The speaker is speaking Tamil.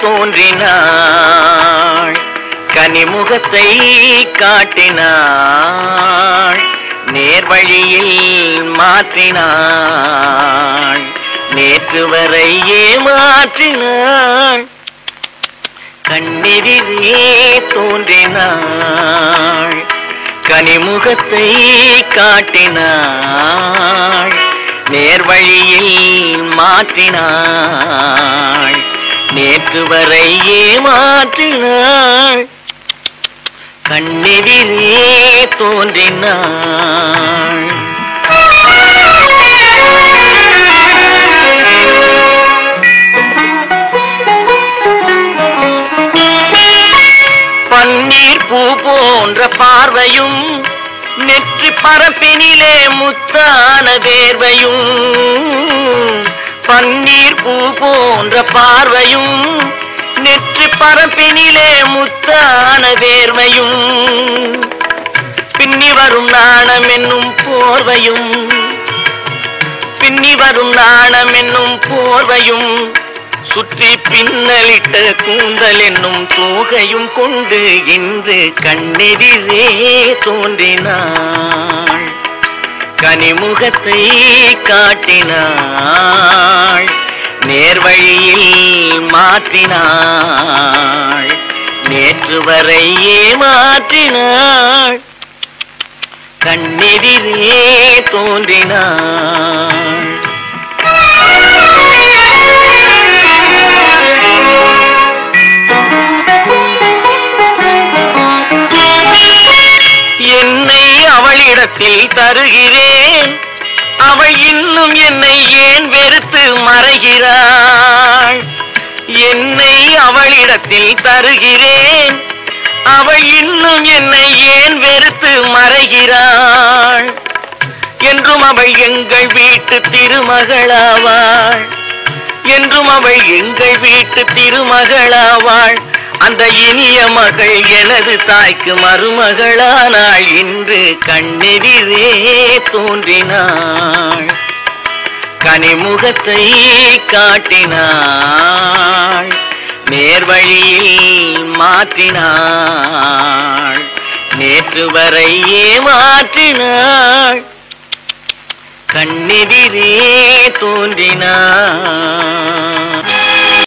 தோன்றினாள் கனிமுகத்தை காட்டினாள் நேர்வழியில் மாற்றினாள் நேற்று வரை ஏமாற்றினாள் கண்ணெதிரே தோன்றினாள் கனிமுகத்தை காட்டினாள் நேர்வழியில் மாற்றினாள் நேற்று வரை ஏமாற்றினாள் கண்ணெதிரே தோன்றினாள் பன்னீர் பூ போன்ற பார்வையும் நெற்றி பரப்பினிலே முத்தான தேர்வையும் பன்னீர் பூ போன்ற பார்வையும் நெற்றி பரப்பினிலே முத்தான வேர்வையும் பின்னி வரும் நாணம் என்னும் போர்வையும் பின்னி வரும் நாணம் என்னும் போர்வையும் சுற்றி பின்னலிட்ட கூந்தல் என்னும் தோகையும் கொண்டு இன்று கண்ணெதிரே தோன்றினாள் கனிமுகத்தை காட்டினாள் நேர்வழியில் மாற்றினாள் நேற்று வரை ஏமாற்றினாள் கண்ணெதிரே தோன்றினாள் என்னை அவளிடத்தில் தருகிறேன் அவள் இன்னும் என்னை ஏன் வெறுத்து மறைகிறாள் என்னை அவளிடத்தில் தருகிறேன் அவள் இன்னும் என்னை ஏன் வெறுத்து மறைகிறாள் என்றும் அவள் எங்கள் வீட்டு திருமகளாவாள் என்றும் அவள் எங்கள் வீட்டு திருமகளாவாள் அந்த இனிய மகள் எனது தாய்க்கு மருமகளானாள் இன்று கண்ணெதிரே தோன்றினாள் கனிமுகத்தை காட்டினாள் நேர்வழியில் மாற்றினாள் நேற்று வரை ஏமாற்றினாள் கண்ணெதிரே தோன்றினாள்